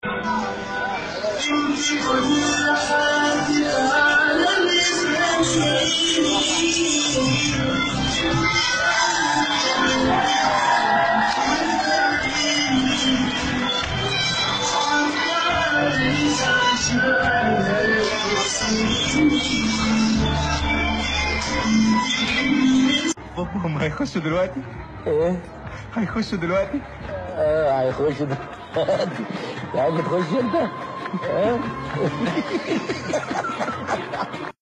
بابا هم هيخشوا دلوقتي ايه هيخشوا دلوقتي اه هيخش ده يا عم تخش انت اه